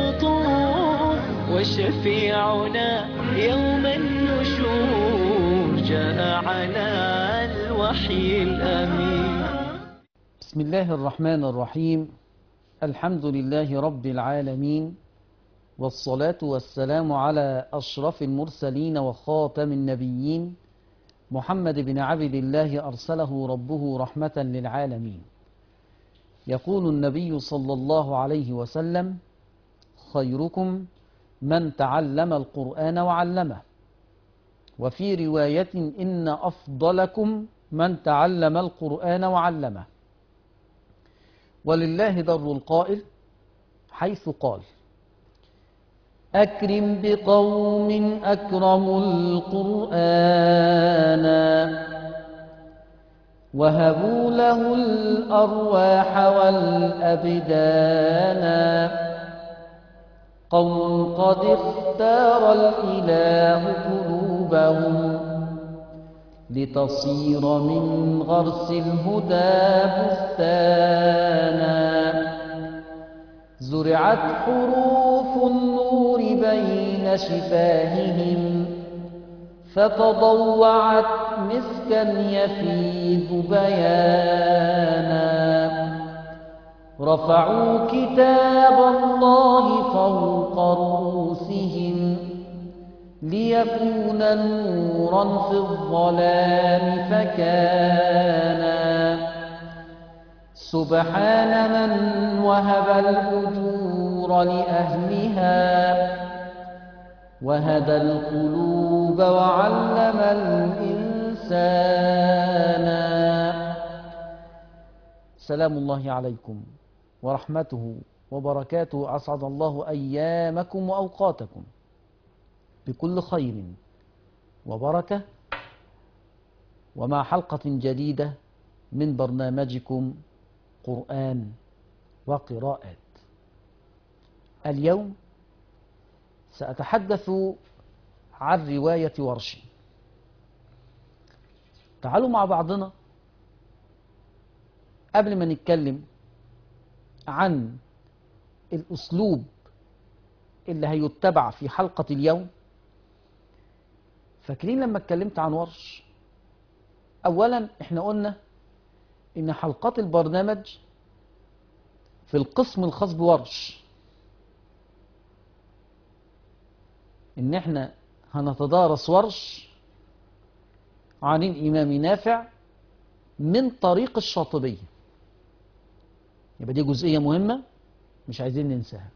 البطون وشفيعنا يوم النشور جاء على الوحي الأمين بسم الله الرحمن الرحيم الحمد لله رب العالمين والصلاة والسلام على أشرف المرسلين وخاتم النبيين محمد بن عبد الله أرسله ربه رحمة للعالمين يقول النبي صلى الله عليه وسلم خيركم من تعلم القرآن وعلمه وفي رواية إن أفضلكم من تعلم القرآن وعلمه ولله در القائل حيث قال أكرم بقوم أكرموا القرآن وهبوا له الأرواح والأبدان قوم قد اختار الإله قلوبهم لتصير من غرس الهدى بستانا زرعت حروف النور بين شفاههم فتضوعت مسكا يفيض بيانا رفعوا كتاب الله فوق رؤوسهم ليكون نورا في الظلام فكانا سبحان من وهب الأجور لأهلها وهدى القلوب وعلم الإنسان سلام الله عليكم ورحمته وبركاته أسعد الله أيامكم وأوقاتكم بكل خير وبركة ومع حلقة جديدة من برنامجكم قرآن وقراءات اليوم سأتحدث عن رواية ورش تعالوا مع بعضنا قبل ما نتكلم عن الأسلوب اللي هيتبع في حلقة اليوم فاكرين لما اتكلمت عن ورش أولا احنا قلنا إن حلقات البرنامج في القسم الخاص بورش إن احنا هنتدارس ورش عن الإمام نافع من طريق الشاطبية يبقى دي جزئية مهمة مش عايزين ننساها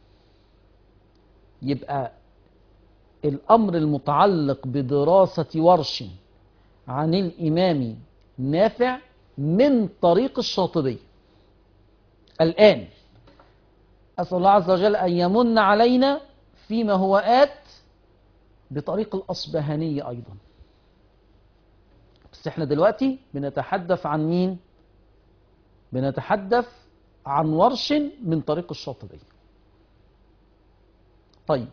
يبقى الأمر المتعلق بدراسة ورش عن الإمام نافع من طريق الشاطبية الآن أسأل الله عز وجل أن يمن علينا فيما هو آت بطريق الأصبهانية أيضا بس احنا دلوقتي بنتحدث عن مين بنتحدث عن ورش من طريق الشاطبية طيب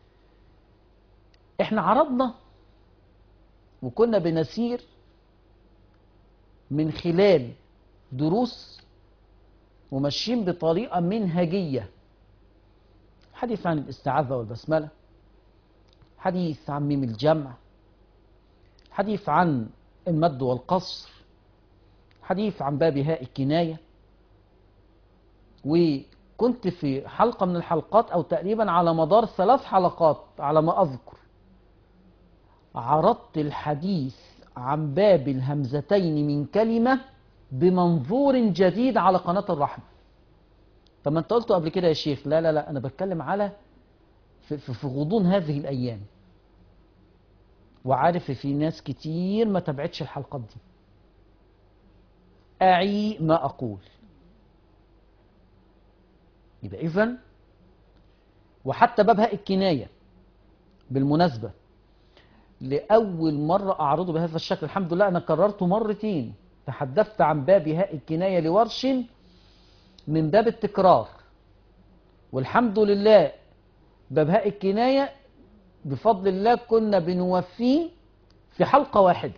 احنا عرضنا وكنا بنسير من خلال دروس وماشيين بطريقة منهجية حديث عن الاستعاذة والبسملة حديث عن ميم الجمع حديث عن المد والقصر حديث عن باب هاء الكناية وكنت في حلقة من الحلقات أو تقريبا على مدار ثلاث حلقات على ما أذكر عرضت الحديث عن باب الهمزتين من كلمة بمنظور جديد على قناة الرحمة طب ما انت قلته قبل كده يا شيخ لا لا لا انا بتكلم على في, في, في غضون هذه الايام وعارف في ناس كتير ما تبعتش الحلقات دي اعي ما اقول يبقى اذا وحتى بابها الكناية بالمناسبة لأول مرة أعرضه بهذا الشكل الحمد لله أنا كررته مرتين تحدثت عن باب هاء الكناية لورش من باب التكرار والحمد لله باب هاء الكناية بفضل الله كنا بنوفيه في حلقة واحدة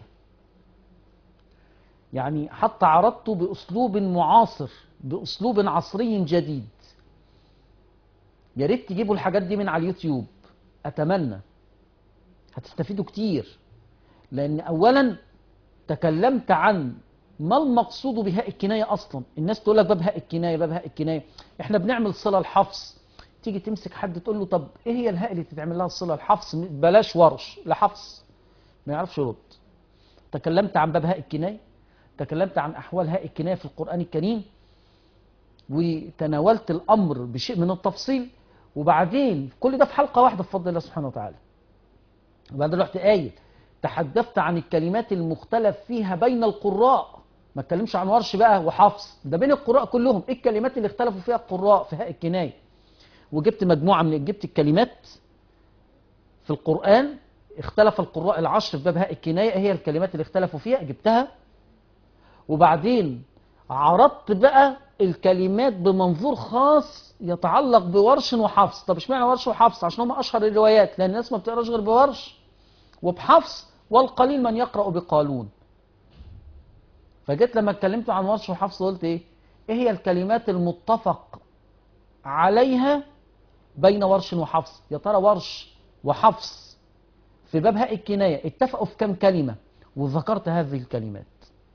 يعني حتى عرضته بأسلوب معاصر بأسلوب عصري جديد يا ريت تجيبوا الحاجات دي من على اليوتيوب اتمنى هتستفيدوا كتير لان اولا تكلمت عن ما المقصود بهاء الكنايه اصلا الناس تقول لك باب هاء الكنايه باب هاء الكنايه احنا بنعمل صله الحفص تيجي تمسك حد تقول له طب ايه هي الهاء اللي تتعمل لها الصله الحفص بلاش ورش لا حفص ما يعرفش يرد تكلمت عن باب هاء الكنايه تكلمت عن احوال هاء الكنايه في القران الكريم وتناولت الامر بشيء من التفصيل وبعدين كل ده في حلقه واحده بفضل الله سبحانه وتعالى وبعدين رحت قايل تحدثت عن الكلمات المختلف فيها بين القراء ما اتكلمش عن ورش بقى وحفص ده بين القراء كلهم ايه الكلمات اللي اختلفوا فيها القراء في هاء الكنايه وجبت مجموعه من جبت الكلمات في القران اختلف القراء العشر في باب هاء الكنايه ايه هي الكلمات اللي اختلفوا فيها جبتها وبعدين عرضت بقى الكلمات بمنظور خاص يتعلق بورش وحفص طب اشمعنى ورش وحفص عشان هم اشهر الروايات لان الناس ما بتقراش غير بورش وبحفص والقليل من يقرأ بقالون فجيت لما اتكلمت عن ورش وحفص قلت ايه ايه هي الكلمات المتفق عليها بين ورش وحفص يا ترى ورش وحفص في باب هاء الكناية اتفقوا في كم كلمة وذكرت هذه الكلمات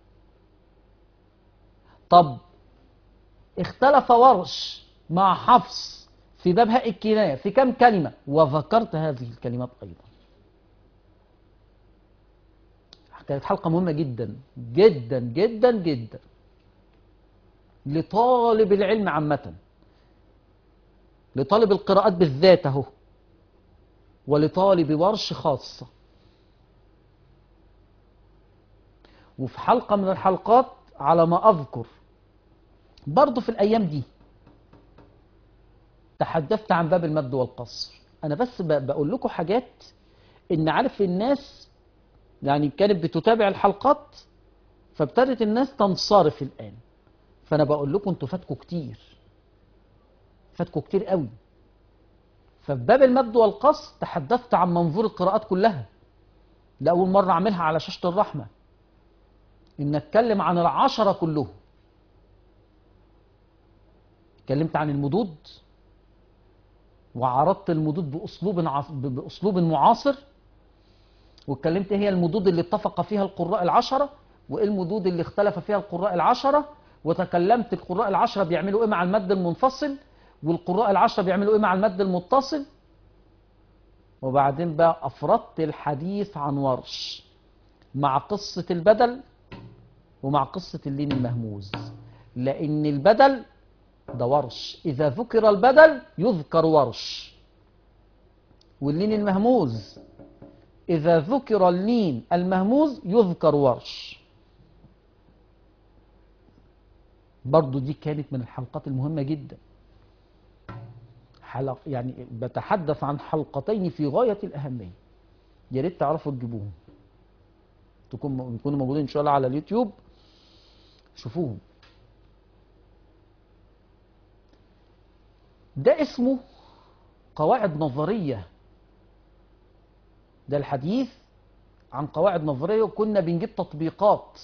طب اختلف ورش مع حفص في باب هاء الكناية في كم كلمة وذكرت هذه الكلمات أيضا كانت حلقة مهمة جدا جدا جدا جدا لطالب العلم عامة لطالب القراءات بالذات اهو ولطالب ورش خاصة وفي حلقة من الحلقات على ما أذكر برضه في الأيام دي تحدثت عن باب المد والقصر أنا بس ب- بقول لكم حاجات إن عارف الناس يعني كانت بتتابع الحلقات فابتدت الناس تنصرف الآن فأنا بقول لكم انتوا فاتكوا كتير فاتكوا كتير قوي ففي باب المد والقصر تحدثت عن منظور القراءات كلها لأول مرة أعملها على شاشة الرحمة إن أتكلم عن العشرة كلهم اتكلمت عن المدود وعرضت المدود بأسلوب عص- بأسلوب معاصر واتكلمت ايه هي المدود اللي اتفق فيها القراء العشرة وايه المدود اللي اختلف فيها القراء العشرة وتكلمت القراء العشرة بيعملوا ايه مع المد المنفصل والقراء العشرة بيعملوا ايه مع المد المتصل وبعدين بقى افردت الحديث عن ورش مع قصة البدل ومع قصة اللين المهموز لان البدل ده ورش اذا ذكر البدل يذكر ورش واللين المهموز إذا ذكر اللين المهموز يذكر ورش برضو دي كانت من الحلقات المهمة جدا حلق يعني بتحدث عن حلقتين في غاية الأهمية يا ريت تعرفوا تجيبوهم تكون يكونوا موجودين إن شاء الله على اليوتيوب شوفوهم ده اسمه قواعد نظريه ده الحديث عن قواعد نظرية وكنا بنجيب تطبيقات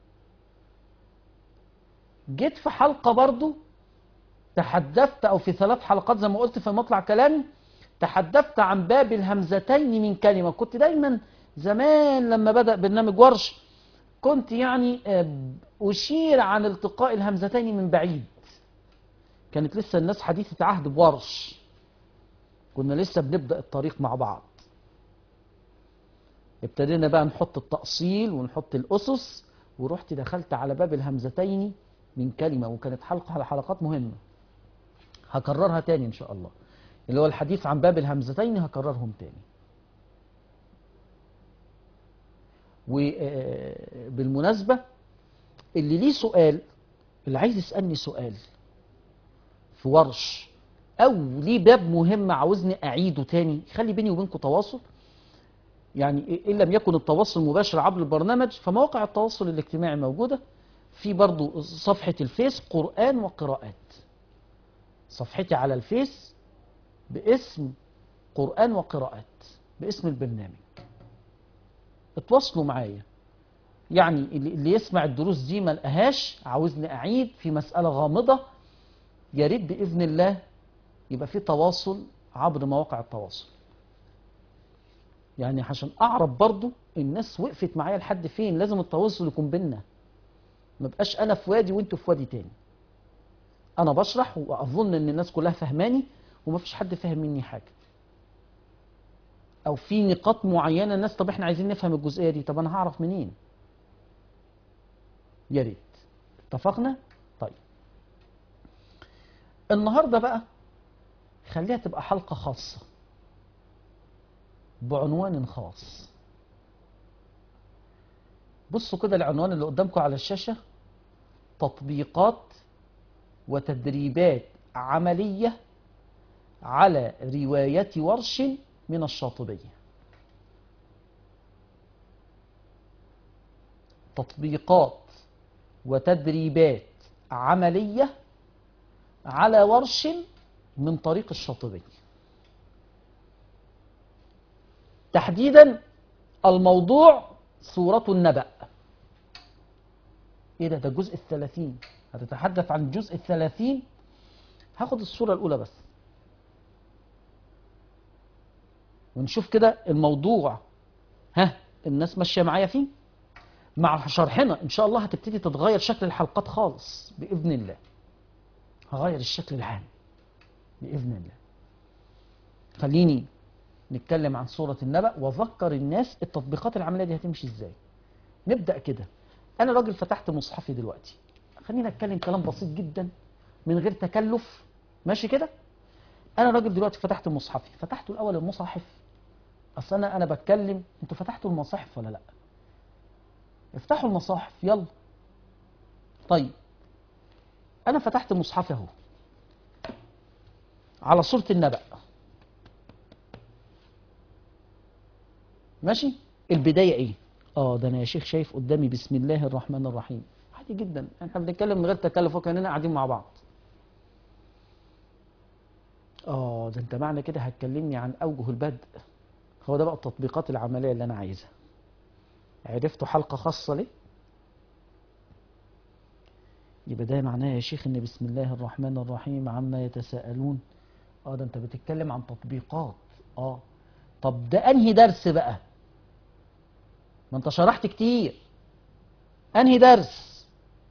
جيت في حلقة برضو تحدثت أو في ثلاث حلقات زي ما قلت في مطلع كلامي تحدثت عن باب الهمزتين من كلمة كنت دايما زمان لما بدأ برنامج ورش كنت يعني آه، أشير عن التقاء الهمزتين من بعيد كانت لسه الناس حديثة عهد بورش كنا لسه بنبدأ الطريق مع بعض ابتدينا بقى نحط التأصيل ونحط الأسس ورحت دخلت على باب الهمزتين من كلمة وكانت حلقة على حلقات مهمة هكررها تاني إن شاء الله اللي هو الحديث عن باب الهمزتين هكررهم تاني وبالمناسبة اللي ليه سؤال اللي عايز يسألني سؤال في ورش أو ليه باب مهم عاوزني أعيده تاني خلي بيني وبينكم تواصل يعني إن لم يكن التواصل مباشر عبر البرنامج فمواقع التواصل الاجتماعي موجودة في برضو صفحة الفيس قرآن وقراءات صفحتي على الفيس باسم قرآن وقراءات باسم البرنامج اتواصلوا معايا يعني اللي اللي يسمع الدروس دي ما لقاهاش عاوزني أعيد في مسألة غامضة يا ريت بإذن الله يبقى في تواصل عبر مواقع التواصل يعني عشان اعرف برضو الناس وقفت معايا لحد فين لازم التواصل يكون بينا ما بقاش انا في وادي وانتوا في وادي تاني انا بشرح واظن ان الناس كلها فهماني ومفيش حد فاهم مني حاجه او في نقاط معينه الناس طب احنا عايزين نفهم الجزئيه دي طب انا هعرف منين يا ريت اتفقنا طيب النهارده بقى خليها تبقى حلقه خاصه بعنوان خاص بصوا كده العنوان اللي قدامكم على الشاشه تطبيقات وتدريبات عمليه على روايه ورش من الشاطبيه تطبيقات وتدريبات عمليه على ورش من طريق الشاطبيه تحديدا الموضوع سورة النبأ ايه ده ده الجزء الثلاثين هتتحدث عن الجزء الثلاثين هاخد الصورة الأولى بس ونشوف كده الموضوع ها الناس ماشية معايا فيه مع شرحنا إن شاء الله هتبتدي تتغير شكل الحلقات خالص بإذن الله هغير الشكل العام بإذن الله خليني نتكلم عن سورة النبأ وذكر الناس التطبيقات العملية دي هتمشي ازاي نبدأ كده أنا راجل فتحت مصحفي دلوقتي خلينا نتكلم كلام بسيط جدا من غير تكلف ماشي كده أنا راجل دلوقتي فتحت مصحفي فتحته الأول المصحف أصل أنا أنا بتكلم أنتوا فتحتوا المصاحف ولا لأ افتحوا المصاحف يلا طيب أنا فتحت مصحفي أهو على سورة النبأ ماشي البداية ايه اه ده انا يا شيخ شايف قدامي بسم الله الرحمن الرحيم عادي جدا احنا بنتكلم من غير تكلف وكاننا قاعدين مع بعض اه ده انت معنى كده هتكلمني عن اوجه البدء هو ده بقى التطبيقات العملية اللي انا عايزها عرفتوا حلقة خاصة ليه يبقى ده معناه يا شيخ ان بسم الله الرحمن الرحيم عما يتساءلون اه ده انت بتتكلم عن تطبيقات اه طب ده انهي درس بقى ما انت شرحت كتير انهي درس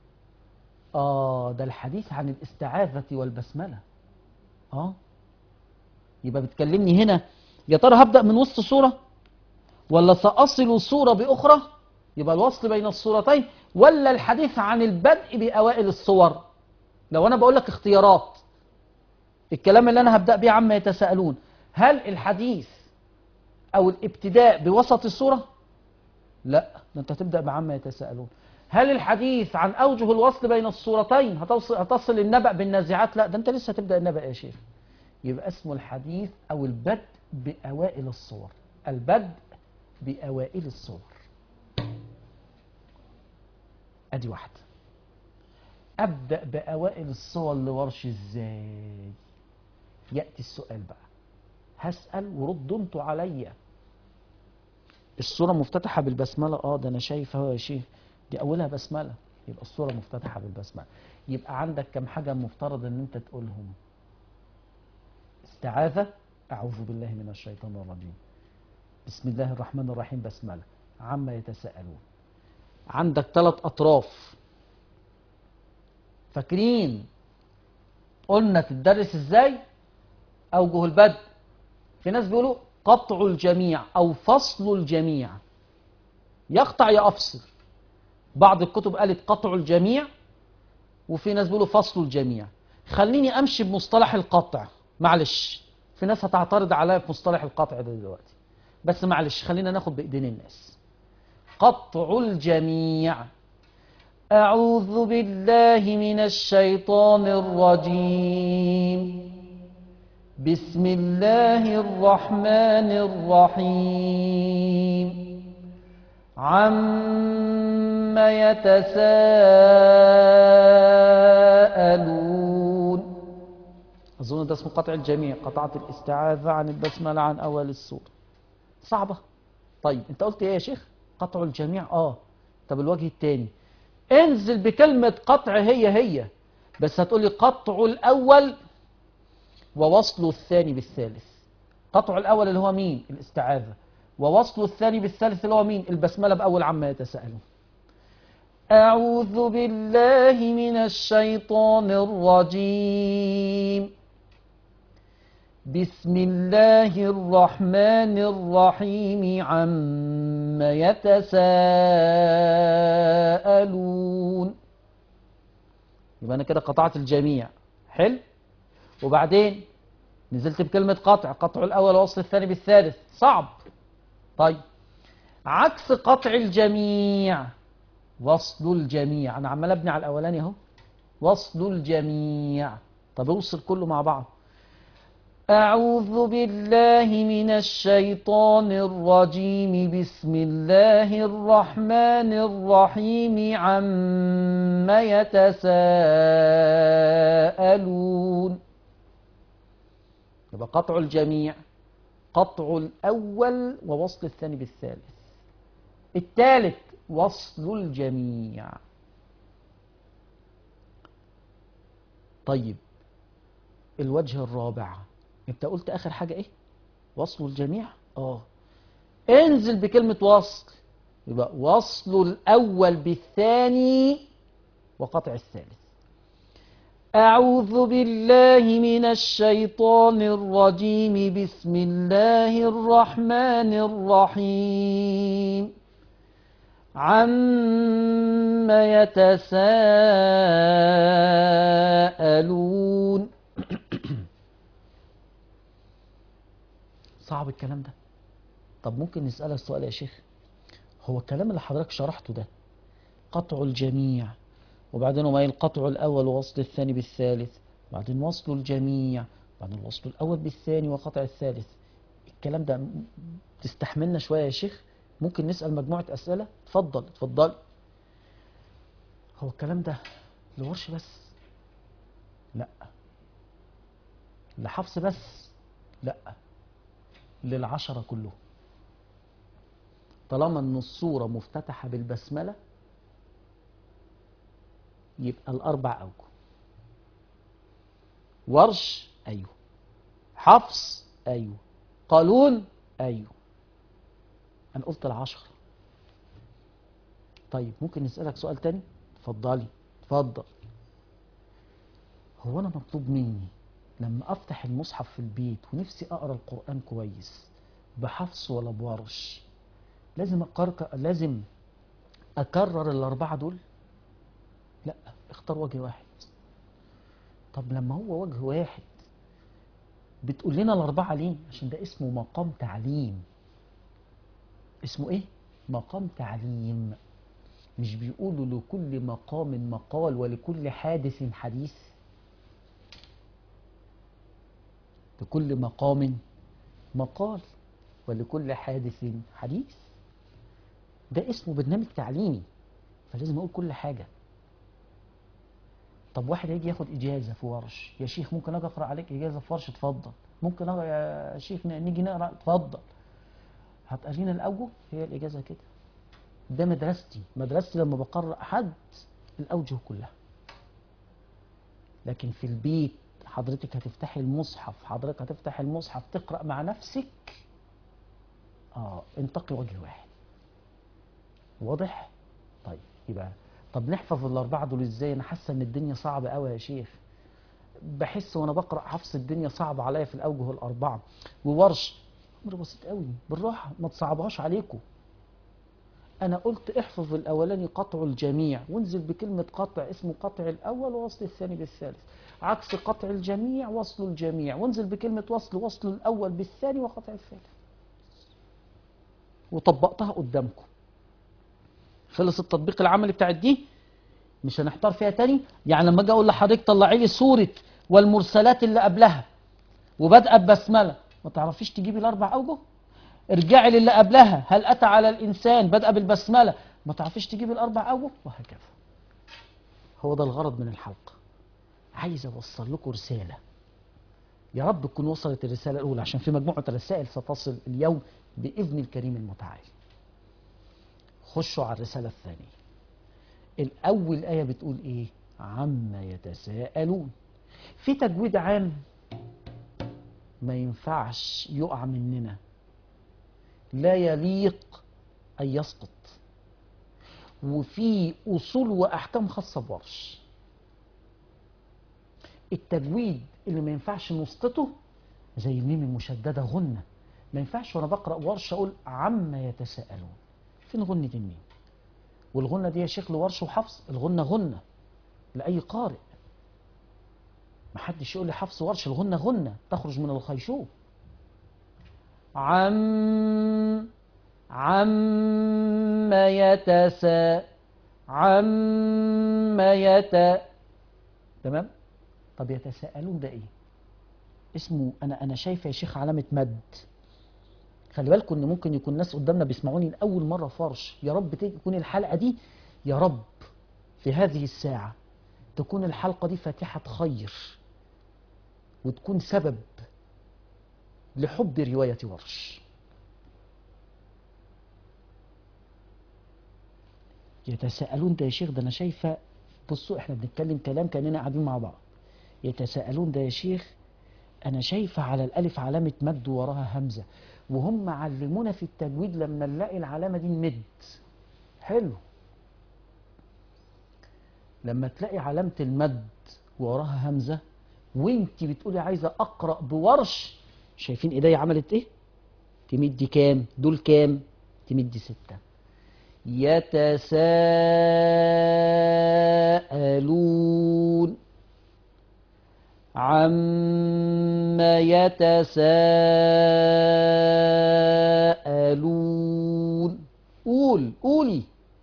اه ده الحديث عن الاستعاذة والبسملة اه يبقى بتكلمني هنا يا ترى هبدأ من وسط صورة ولا سأصل صورة بأخرى يبقى الوصل بين الصورتين ولا الحديث عن البدء بأوائل الصور لو أنا بقول لك اختيارات الكلام اللي أنا هبدأ بيه عما يتساءلون هل الحديث أو الابتداء بوسط الصورة لا ده أنت هتبدأ بعما يتساءلون هل الحديث عن أوجه الوصل بين الصورتين هتصل, هتصل النبأ بالنازعات لا ده أنت لسه هتبدأ النبأ يا شيخ يبقى اسمه الحديث أو البدء بأوائل الصور البدء بأوائل الصور أدي واحدة أبدأ بأوائل الصور لورش إزاي يأتي السؤال بقى هسأل وردوا انتوا عليا الصورة مفتتحة بالبسملة اه ده انا شايف اهو يا شيخ دي اولها بسملة يبقى الصورة مفتتحة بالبسملة يبقى عندك كم حاجة مفترض ان انت تقولهم استعاذة اعوذ بالله من الشيطان الرجيم بسم الله الرحمن الرحيم بسملة عما يتساءلون عندك ثلاث اطراف فاكرين قلنا تدرس ازاي اوجه البدء في ناس بيقولوا قطع الجميع او فصل الجميع يقطع يا افصل بعض الكتب قالت قطع الجميع وفي ناس بيقولوا فصل الجميع خليني امشي بمصطلح القطع معلش في ناس هتعترض عليا في مصطلح القطع ده دلوقتي بس معلش خلينا ناخد بايدين الناس قطع الجميع اعوذ بالله من الشيطان الرجيم بسم الله الرحمن الرحيم عم يتساءلون أظن ده اسمه قطع الجميع قطعت الاستعاذة عن البسملة عن أول السورة صعبة طيب أنت قلت إيه يا شيخ قطع الجميع آه طب الوجه الثاني انزل بكلمة قطع هي هي بس هتقولي قطع الأول ووصل الثاني بالثالث قطع الأول اللي هو مين الاستعاذة ووصل الثاني بالثالث اللي هو مين البسملة بأول عما يتساءلون أعوذ بالله من الشيطان الرجيم بسم الله الرحمن الرحيم عم يتساءلون يبقى أنا كده قطعت الجميع حلو وبعدين نزلت بكلمة قطع قطع الأول ووصل الثاني بالثالث صعب طيب عكس قطع الجميع وصل الجميع أنا عمال أبني على الأولاني أهو وصل الجميع طب اوصل كله مع بعض أعوذ بالله من الشيطان الرجيم بسم الله الرحمن الرحيم عم يتساءلون يبقى قطع الجميع قطع الأول ووصل الثاني بالثالث الثالث وصل الجميع طيب الوجه الرابع انت قلت اخر حاجة ايه وصل الجميع اه انزل بكلمة وصل يبقى وصل الاول بالثاني وقطع الثالث أعوذ بالله من الشيطان الرجيم بسم الله الرحمن الرحيم عم يتساءلون صعب الكلام ده طب ممكن نسألك سؤال يا شيخ هو الكلام اللي حضرتك شرحته ده قطع الجميع وبعدين وما القطع الأول ووصل الثاني بالثالث وبعدين وصل الجميع وبعدين وصل الأول بالثاني وقطع الثالث الكلام ده تستحملنا شوية يا شيخ ممكن نسأل مجموعة أسئلة اتفضل اتفضل هو الكلام ده لورش بس لا لحفص بس لا للعشرة كلهم طالما ان الصورة مفتتحة بالبسملة يبقى الأربع أوجه ورش أيوه حفص أيوه قالون أيوه أنا قلت العشرة طيب ممكن نسألك سؤال تاني اتفضلي اتفضل هو أنا مطلوب مني لما أفتح المصحف في البيت ونفسي أقرأ القرآن كويس بحفص ولا بورش لازم أقرر لازم أكرر الأربعة دول لا اختار وجه واحد طب لما هو وجه واحد بتقول لنا الأربعة ليه عشان ده اسمه مقام تعليم اسمه ايه مقام تعليم مش بيقولوا لكل مقام مقال ولكل حادث حديث لكل مقام مقال ولكل حادث حديث ده اسمه برنامج تعليمي فلازم اقول كل حاجه طب واحد هيجي ياخد اجازه في ورش يا شيخ ممكن اجي اقرا عليك اجازه في ورش اتفضل ممكن أقرأ يا شيخ نيجي نقرا اتفضل هتقرينا الاوجه هي الاجازه كده ده مدرستي مدرستي لما بقرأ حد الاوجه كلها لكن في البيت حضرتك هتفتحي المصحف حضرتك هتفتح المصحف تقرأ مع نفسك اه انتقي وجه واحد واضح طيب يبقى طب نحفظ الاربعه دول ازاي انا حاسه ان الدنيا صعبه قوي يا شيخ بحس وانا بقرا حفص الدنيا صعبه عليا في الاوجه الاربعه وورش امر بسيط قوي بالراحه ما تصعبهاش عليكم انا قلت احفظ الاولاني قطع الجميع وانزل بكلمه قطع اسمه قطع الاول ووصل الثاني بالثالث عكس قطع الجميع وصل الجميع وانزل بكلمه وصل وصل الاول بالثاني وقطع الثالث وطبقتها قدامكم خلص التطبيق العملي بتاعت دي مش هنحتار فيها تاني يعني لما اجي اقول لحضرتك طلعي لي صوره والمرسلات اللي قبلها وبادئه ببسمله ما تعرفيش تجيبي الاربع اوجه ارجعي للي قبلها هل اتى على الانسان بادئه بالبسمله ما تعرفيش تجيبي الاربع اوجه وهكذا هو ده الغرض من الحلقه عايز اوصل لكم رساله يا رب تكون وصلت الرساله الاولى عشان في مجموعه رسائل ستصل اليوم باذن الكريم المتعال خشوا على الرسالة الثانية الأول آية بتقول إيه عما يتساءلون في تجويد عام ما ينفعش يقع مننا لا يليق أن يسقط وفي أصول وأحكام خاصة بورش التجويد اللي ما ينفعش نسقطه زي الميم المشددة غنة ما ينفعش وأنا بقرأ ورش أقول عما يتساءلون فين غنة الميم والغنة دي يا شيخ لورش وحفص الغنة غنة لأي قارئ ما حدش يقول لي حفص ورش الغنة غنة تخرج من الخيشوم عم عم يتسا عم يت تمام طب يتساءلون ده ايه اسمه انا انا شايف يا شيخ علامه مد خلي بالكم ان ممكن يكون ناس قدامنا بيسمعوني لاول مره فرش يا رب تكون الحلقه دي يا رب في هذه الساعه تكون الحلقه دي فاتحه خير وتكون سبب لحب روايه ورش يتساءلون ده يا شيخ ده انا شايفه بصوا احنا بنتكلم كلام كاننا قاعدين مع بعض يتساءلون ده يا شيخ انا شايفه على الالف علامه مد وراها همزه وهم علمونا في التجويد لما نلاقي العلامه دي نمد حلو لما تلاقي علامه المد وراها همزه وانت بتقولي عايزه اقرا بورش شايفين ايديا عملت ايه تمدي كام دول كام تمدي سته يتساءلون عما يتساءلون قول قولي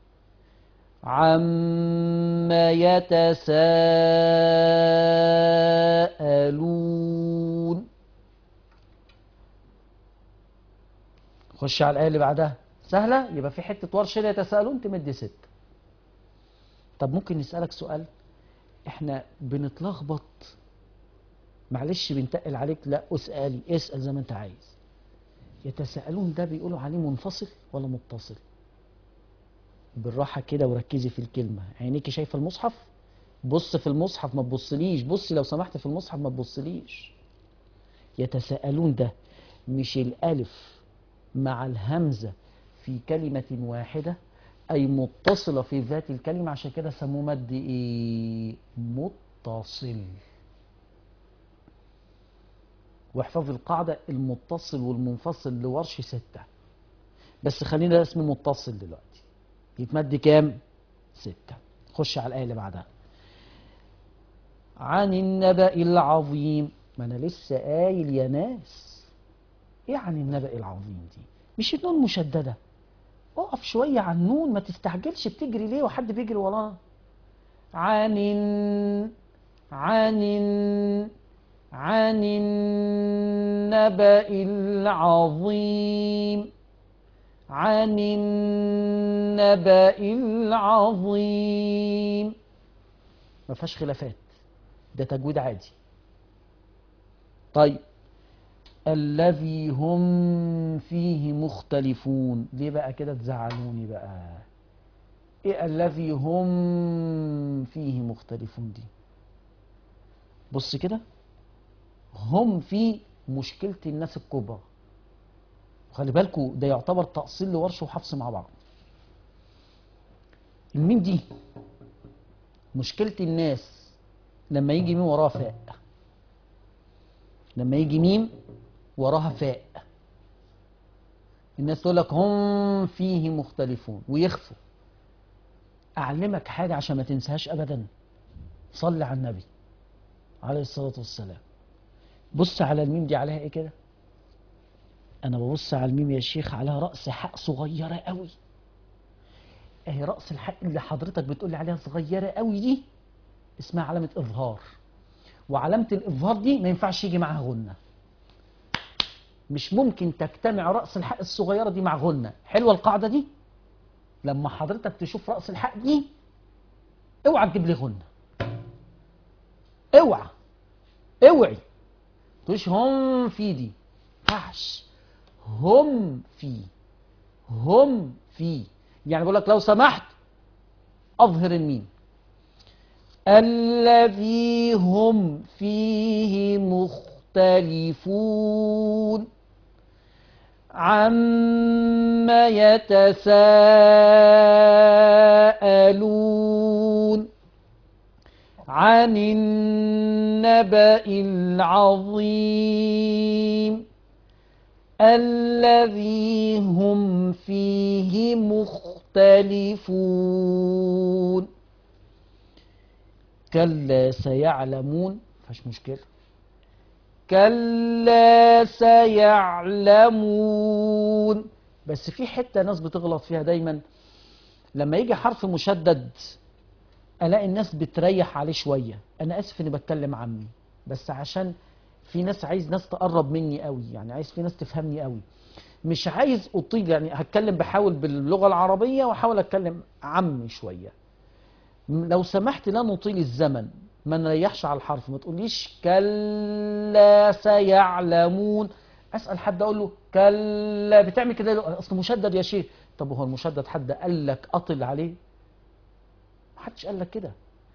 عما يتساءلون خش على الآية اللي بعدها سهلة يبقى في حتة ورش لا يتساءلون تمد ست طب ممكن نسألك سؤال احنا بنتلخبط معلش بنتقل عليك لا اسألي اسأل زي ما انت عايز يتساءلون ده بيقولوا عليه منفصل ولا متصل بالراحة كده وركزي في الكلمة عينيكي شايفة المصحف بص في المصحف ما تبصليش بصي لو سمحت في المصحف ما تبصليش يتساءلون ده مش الألف مع الهمزة في كلمة واحدة أي متصلة في ذات الكلمة عشان كده سموه مد إيه؟ متصل واحفظ القاعدة المتصل والمنفصل لورش ستة بس خلينا اسمه متصل دلوقتي يتمد كام؟ ستة خش على الآية اللي بعدها عن النبأ العظيم ما أنا لسه قايل يا ناس إيه عن النبأ العظيم دي؟ مش النون مشددة اقف شوية على النون ما تستعجلش بتجري ليه وحد بيجري ورانا عن عن عن النبأ العظيم عن النبأ العظيم ما فيهاش خلافات ده تجويد عادي طيب الذي هم فيه مختلفون ليه بقى كده تزعلوني بقى ايه الذي هم فيه مختلفون دي بص كده هم في مشكلة الناس الكبرى خلي بالكوا ده يعتبر تأصيل لورش وحفص مع بعض الميم دي مشكلة الناس لما يجي ميم وراها فاء لما يجي ميم وراها فاء الناس تقول لك هم فيه مختلفون ويخفوا أعلمك حاجة عشان ما تنساهاش أبدا صل على النبي عليه الصلاة والسلام بص على الميم دي عليها ايه كده انا ببص على الميم يا شيخ عليها رأس حق صغيرة قوي اهي رأس الحق اللي حضرتك بتقولي عليها صغيرة قوي دي اسمها علامة إظهار وعلامة الإظهار دي ما ينفعش يجي معاها غنة مش ممكن تجتمع رأس الحق الصغيرة دي مع غنة حلوة القاعدة دي لما حضرتك تشوف رأس الحق دي اوعى تجيب لي غنة اوعى اوعي تقولش هم في دي ينفعش هم في هم في يعني بقول لك لو سمحت اظهر الميم الذي هم فيه مختلفون عما يتساءلون عن النبأ العظيم الذي هم فيه مختلفون كلا سيعلمون فش مشكلة كلا سيعلمون بس في حتة ناس بتغلط فيها دايما لما يجي حرف مشدد الاقي الناس بتريح عليه شويه انا اسف اني بتكلم عمي بس عشان في ناس عايز ناس تقرب مني قوي يعني عايز في ناس تفهمني قوي مش عايز اطيل يعني هتكلم بحاول باللغه العربيه واحاول اتكلم عمي شويه م- لو سمحت لا نطيل الزمن ما نريحش على الحرف ما تقوليش كلا سيعلمون اسال حد اقول له كلا بتعمل كده ليه؟ اصل مشدد يا شيخ طب هو المشدد حد قال لك اطل عليه محدش قال لك كده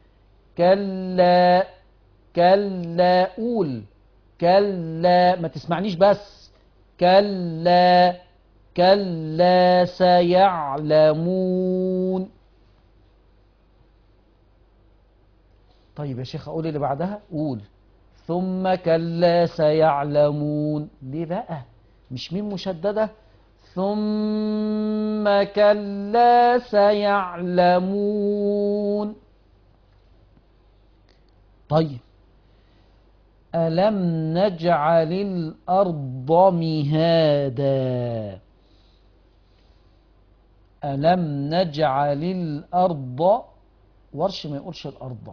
كلا كلا قول كلا ما تسمعنيش بس كلا كلا سيعلمون طيب يا شيخ اقول اللي بعدها قول ثم كلا سيعلمون ليه بقى مش مين مشدده ثم كلا سيعلمون طيب ألم نجعل الأرض مهادا ألم نجعل الأرض ورش ما يقولش الأرض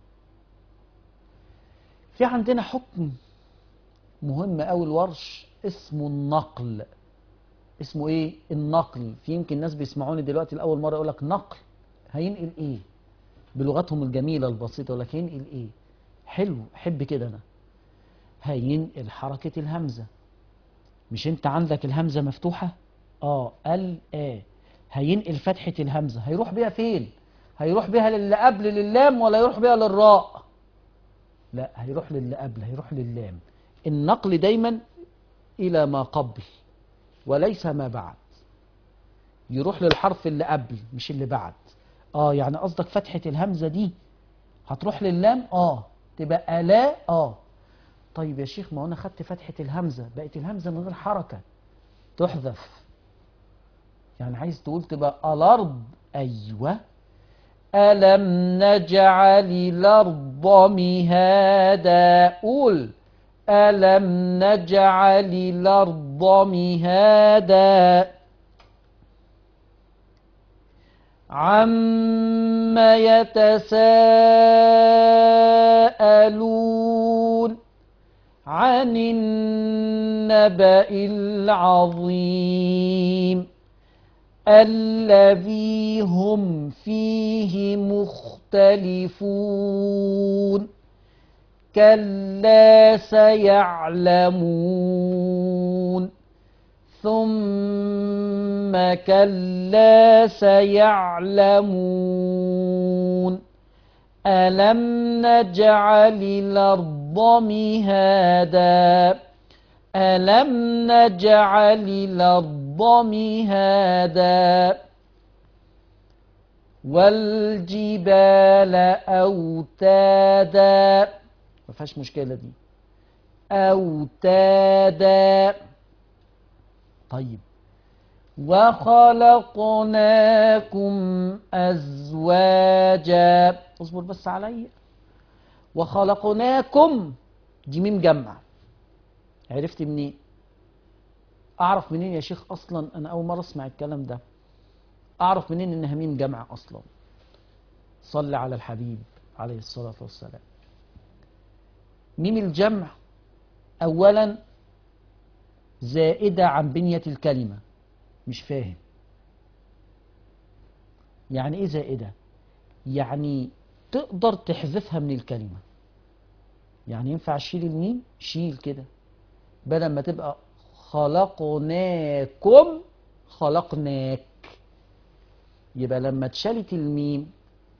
في عندنا حكم مهم أوي الورش اسمه النقل اسمه ايه النقل في يمكن ناس بيسمعوني دلوقتي لاول مره يقول لك نقل هينقل ايه بلغتهم الجميله البسيطه يقول لك هينقل ايه حلو احب كده انا هينقل حركه الهمزه مش انت عندك الهمزه مفتوحه اه ال ا هينقل فتحه الهمزه هيروح بيها فين هيروح بيها للي قبل للام ولا يروح بيها للراء لا هيروح للي قبل هيروح للام النقل دايما الى ما قبل وليس ما بعد يروح للحرف اللي قبل مش اللي بعد اه يعني قصدك فتحة الهمزة دي هتروح لللام اه تبقى لا اه طيب يا شيخ ما انا خدت فتحة الهمزة بقت الهمزة من غير حركة تحذف يعني عايز تقول تبقى الارض ايوه ألم نجعل الأرض مهادا قول ألم نجعل الأرض مهادا عم يتساءلون عن النبأ العظيم الذي هم فيه مختلفون كلا سيعلمون ثم كلا سيعلمون ألم نجعل الأرض مهادا ألم نجعل الأرض مهادا والجبال أوتادا ما فيهاش مشكلة دي أوتادا طيب وخلقناكم أزواجا اصبر بس عليا وخلقناكم دي ميم جمع عرفت منين اعرف منين يا شيخ اصلا انا اول مره اسمع الكلام ده اعرف منين انها ميم جمع اصلا صل على الحبيب عليه الصلاه والسلام ميم الجمع اولا زائده عن بنيه الكلمه مش فاهم يعني ايه زائده يعني تقدر تحذفها من الكلمه يعني ينفع تشيل الميم شيل كده بدل ما تبقى خلقناكم خلقناك يبقى لما اتشالت الميم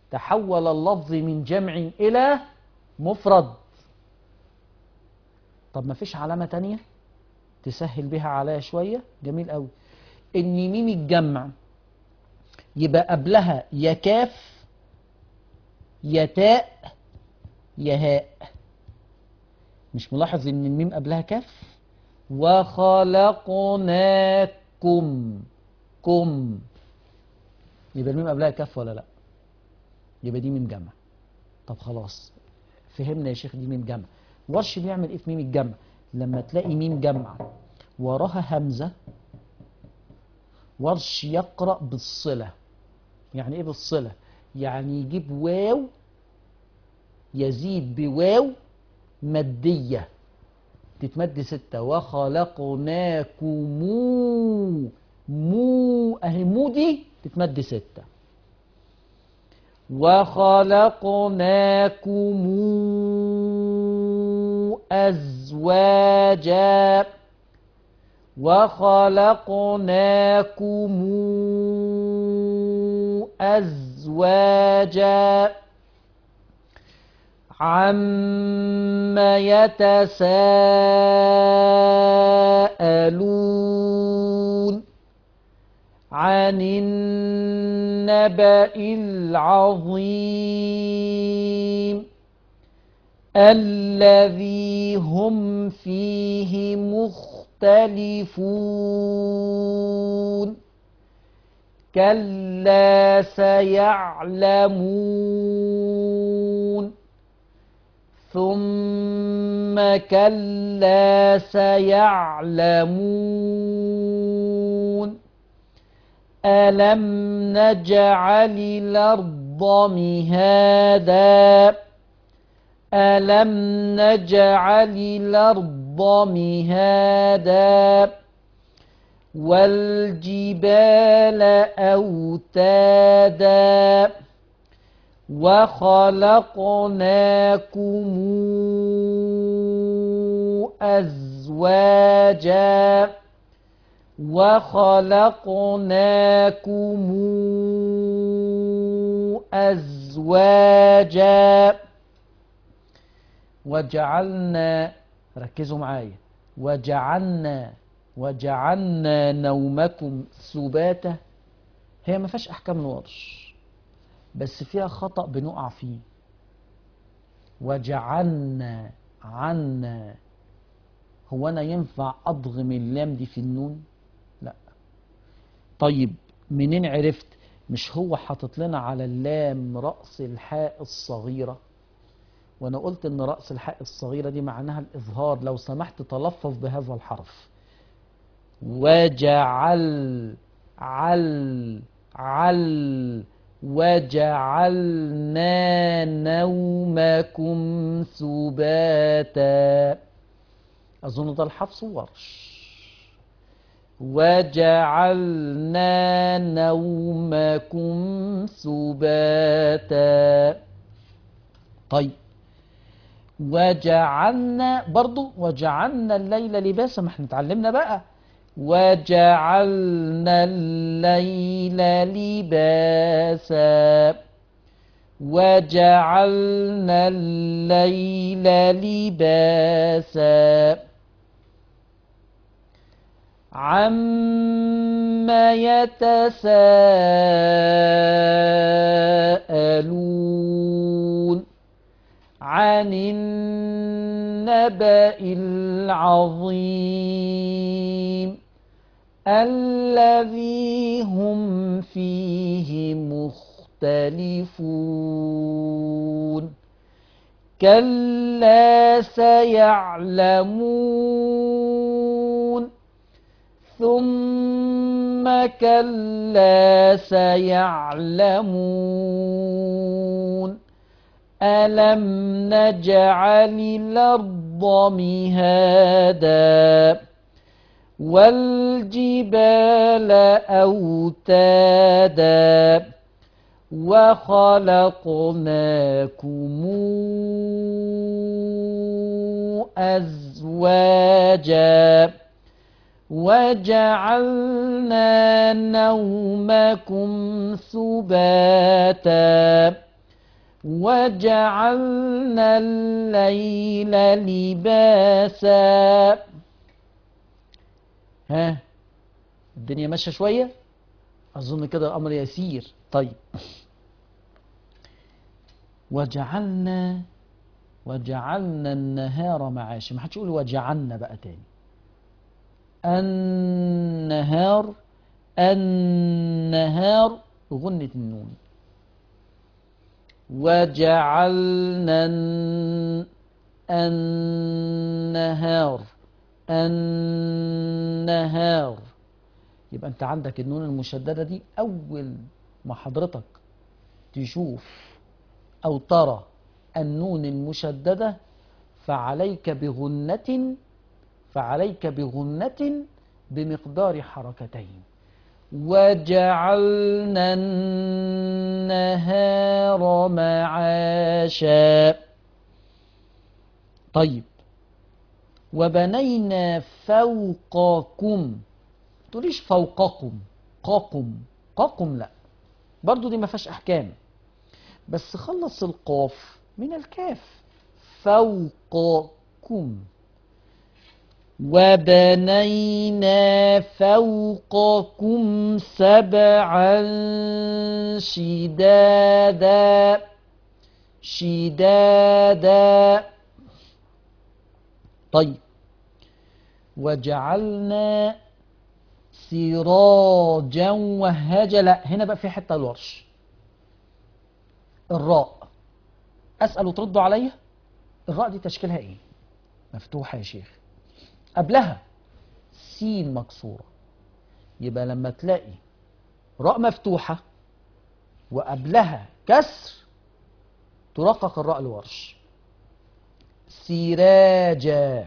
تحول اللفظ من جمع إلى مفرد طب ما فيش علامة تانية تسهل بها عليا شوية جميل قوي ان ميم الجمع يبقى قبلها يا كاف يا تاء يا هاء مش ملاحظ ان الميم قبلها كاف وخلقناكم كم يبقى الميم قبلها كاف ولا لا يبقى دي ميم جمع طب خلاص فهمنا يا شيخ دي ميم جمع ورش بيعمل ايه في ميم الجمع لما تلاقي ميم جمع وراها همزة ورش يقرأ بالصلة يعني ايه بالصلة يعني يجيب واو يزيد بواو مادية تتمد ستة وخلقناكم مو اهي مو دي تتمد ستة وخلقناكم أزواجا وخلقناكم أزواجا عم يتساءلون عن النبأ العظيم الذي هم فيه مختلفون كلا سيعلمون ثم كلا سيعلمون ألم نجعل الأرض مهادا ألم نجعل الأرض مهادا والجبال أوتادا وخلقناكم أزواجا وخلقناكم أزواجا وجعلنا ركزوا معايا وجعلنا وجعلنا نومكم سباتا هي ما فيهاش احكام الورش بس فيها خطأ بنقع فيه وجعلنا عنا هو انا ينفع اضغم اللام دي في النون لا طيب منين عرفت مش هو حاطط لنا على اللام رأس الحاء الصغيرة وانا قلت ان رأس الحاء الصغيرة دي معناها الاظهار لو سمحت تلفظ بهذا الحرف وجعل عل عل وجعلنا نومكم سباتا أظن ده الحفص ورش وجعلنا نومكم سباتا طيب وجعلنا برضو وجعلنا الليل لباسا ما احنا اتعلمنا بقى وجعلنا الليل لباسا وجعلنا الليل لباسا عما يتساءلون عن النبأ العظيم الذي هم فيه مختلفون كلا سيعلمون ثم كلا سيعلمون ألم نجعل الأرض مهادا والجبال أوتادا وخلقناكم أزواجا وجعلنا نومكم سباتا وجعلنا الليل لباسا ها الدنيا ماشية شوية أظن كده الأمر يسير طيب وجعلنا وجعلنا النهار معاشا ما حدش يقول وجعلنا بقى تاني النهار النهار غنة النون وجعلنا الن- النهار النهار يبقى انت عندك النون المشددة دي أول ما حضرتك تشوف أو ترى النون المشددة فعليك بغنة فعليك بغنة بمقدار حركتين وجعلنا النهار معاشا طيب وبنينا فوقكم تقوليش فوقكم قاكم قاكم لا برضو دي ما فيهاش احكام بس خلص القاف من الكاف فوقكم وبنينا فوقكم سبعا شدادا شدادا طيب وجعلنا سراجا وهاجا لا هنا بقى في حته الورش الراء اسال وتردوا عليا الراء دي تشكيلها ايه مفتوحه يا شيخ قبلها سين مكسوره يبقى لما تلاقي راء مفتوحه وقبلها كسر ترقق الراء الورش سراجا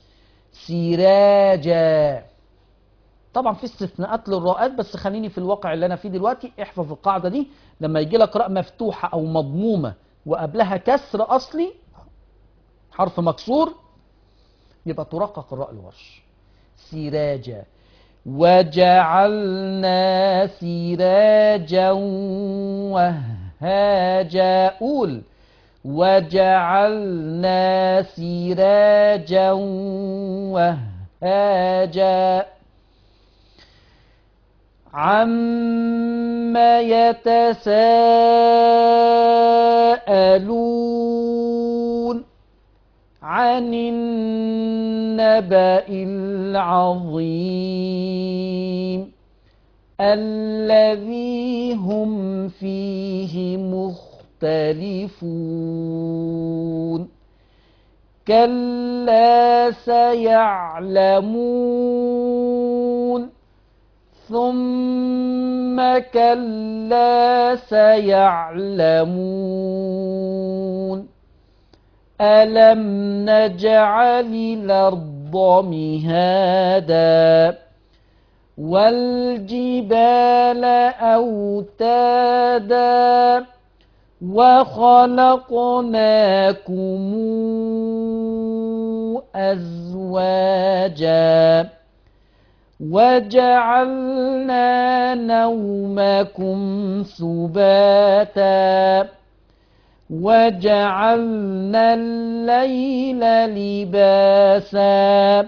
سراجا طبعا في استثناءات للراءات بس خليني في الواقع اللي انا فيه دلوقتي احفظ القاعده دي لما يجي لك راء مفتوحه او مضمومه وقبلها كسر اصلي حرف مكسور يبقى ترقق الراء الورش سراجا وجعلنا سراجا وهاجا قول وجعلنا سراجا وهاجا عما يتساءلون عن النبأ العظيم الذي هم فيه مختلفون كلا سيعلمون ثم كلا سيعلمون ألم نجعل الأرض مهادا والجبال أوتادا وخلقناكم أزواجا وجعلنا نومكم سباتا وجعلنا الليل لباسا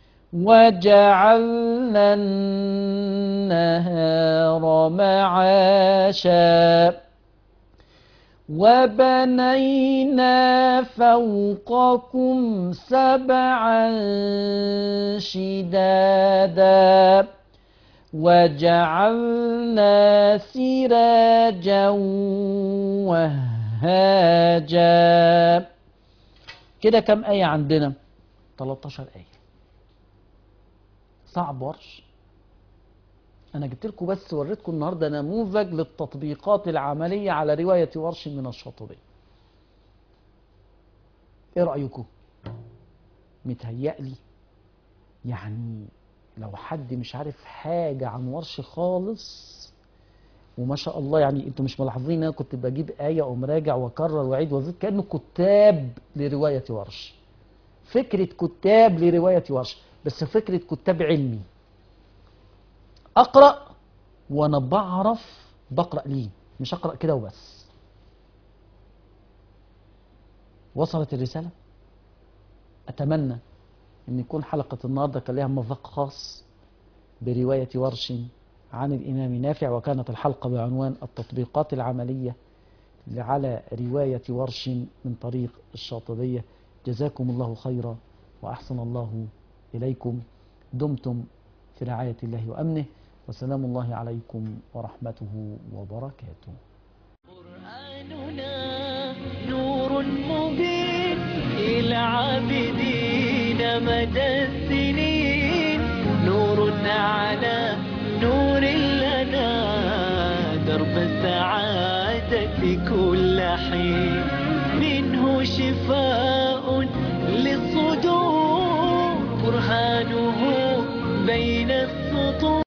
وجعلنا النهار معاشا وبنينا فوقكم سبعا شدادا وجعلنا سراجا وهاجا كده كم آية عندنا 13 آية صعب ورش أنا جبت لكم بس وريتكم النهاردة نموذج للتطبيقات العملية على رواية ورش من الشاطبية إيه رأيكم؟ متهيألي يعني لو حد مش عارف حاجة عن ورش خالص وما شاء الله يعني انتوا مش ملاحظين انا كنت بجيب آية أقوم راجع واكرر واعيد وازيد كأنه كتاب لرواية ورش فكرة كتاب لرواية ورش بس فكرة كتاب علمي أقرأ وأنا بعرف بقرأ ليه مش أقرأ كده وبس وصلت الرسالة أتمنى أن يكون حلقة النهاردة كان لها مذاق خاص برواية ورش عن الإمام نافع وكانت الحلقة بعنوان التطبيقات العملية على رواية ورش من طريق الشاطبية جزاكم الله خيرا وأحسن الله إليكم دمتم في رعاية الله وأمنه وسلام الله عليكم ورحمته وبركاته قرآننا نور مبين إلى عابدين مدى السنين نور على نور لنا درب السعادة كل حين منه شفاء للصدور برهانه بين السطور